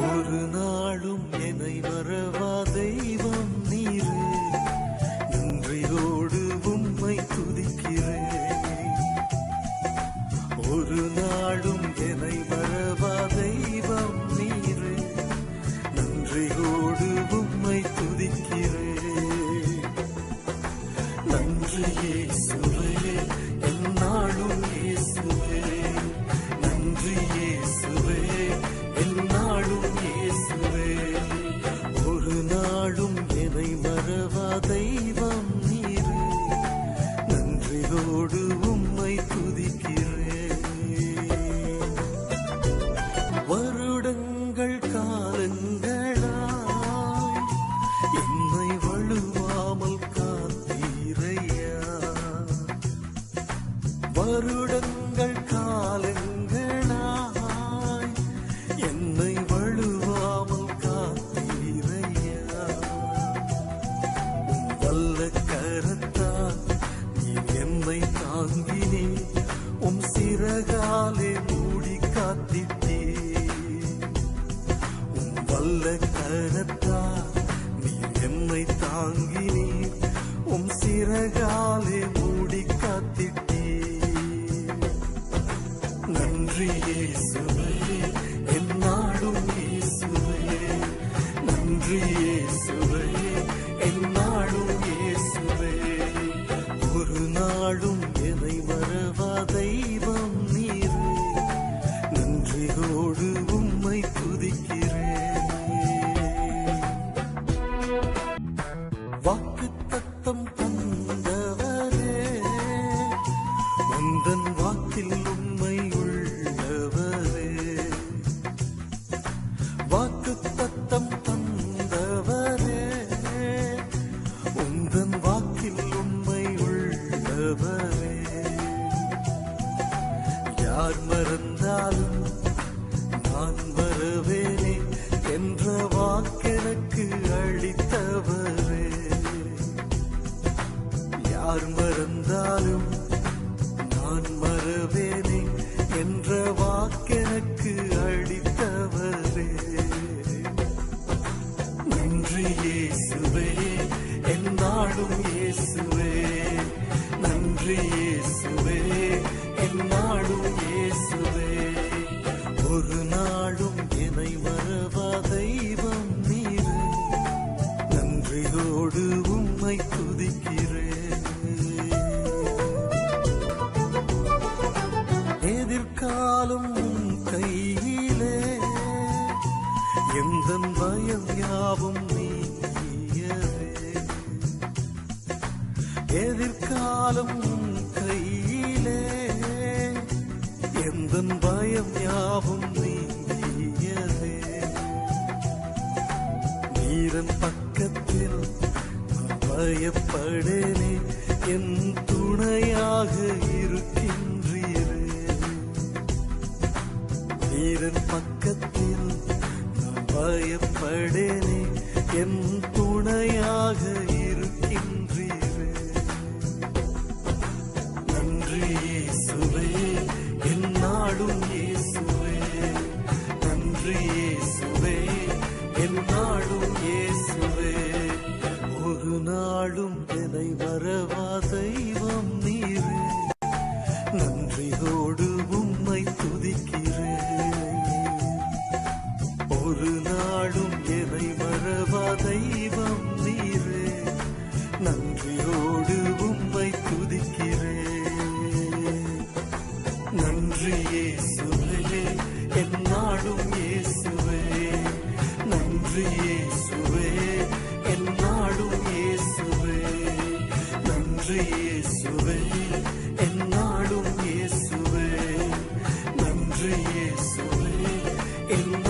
ஒரு நாளும் என்னை மறவா தெய்வம் நீரே நன்றியோடு உம்மை துதிக்கிறேன் ஒரு நாளும் என்னை மறவா தெய்வம் நீரே நன்றியோடு உம்மை துதிக்கிறேன் நன்றி இயேசுவே என்னாலும் இயேசுவே நன்றி இயேசுவே என்னாலும் இயேசுவே ஒரு நாளும் என்னை மறவா தெய்வம் நீரே நன்றியோடு உம்மை துதிக்கிறேன் வருடங்கள் காலங்களாய் என்னை வழுவாமல் காத்தீரையா வருடங்கள் காலங்களாய் என்னை வழுவாமல் காத்தீரையா உம் வல்ல கரத்தால் நீ என்னை தாங்கினே உம் சிறகாலே மூடி காத்திட்டே உம் வல்ல கரத்தால் நீ என்னை தாங்கினே உம் சிறகாலே மூடி காத்திட்டே நன்றி இயேசுவே என்னாடும் இயேசுவே நன்றி இயேசுவே என்னாடும் இயேசுவே ஒரு நாளும் என்னை மறவா தெய்வம் நீரே நன்றியோடு உம்மை துதிக்கிறேன் வாக்கு தத்தம் தந்தவரே உந்தன் வாக்கில் உண்மை உள்ளவரே வாக்கு தத்தம் தந்தவரே உந்தன் வாக்கில் உண்மை உள்ளவரே யார் மறந்தாலும் நான் வரவேனே என்ற வாக்கெனக்கு அளித்தவரே யார் மறந்தாலும் நான் மறவேனே என்ற வாக்கெனக்கு அளித்தவரே நன்றி இயேசுவே என்னாலும் இயேசுவே நன்றி இயேசுவே என்னாலும் இயேசுவே ஒரு நாளும் என்னை மறவா தெய்வம் நீரே நன்றியோடு உம்மை துதிக்கிறேன் எதிர்காலம் உம் கையிலே எந்த பயம் யாவும் நீங்கியவே எதிர்காலம் உம் கையிலே எந்த பயம் யாவும் நீங்கியதே நீரன் பக்கத்தில் நான் பயப்படேனே என் துணையாக இருக்கின்றீரே நீரன் பக்கத்தில் நான் பயப்படேனே என் துணையாக இருக்கின்றீரே நன்றி இயேசுவே என்னாலும் இயேசுவே நன்றி இயேசுவே என்னாலும் இயேசுவே ஒரு நாளும் என்னை வரவா தெய்வம் நீரே நன்றியோடு உம்மை துதிக்கிறேன் ஒரு நாளும் என்னை மறவா தெய்வம் நீரே நன்றியோடு உம்மை துதிக்கிறேன் நன்றி இயேசுவே என்னாலும் இயேசுவே நன்றி இயேசுவே என்னாலும் இயேசுவே நன்றி இயேசுவே என்னாலும் இயேசுவே நன்றி இயேசுவே என்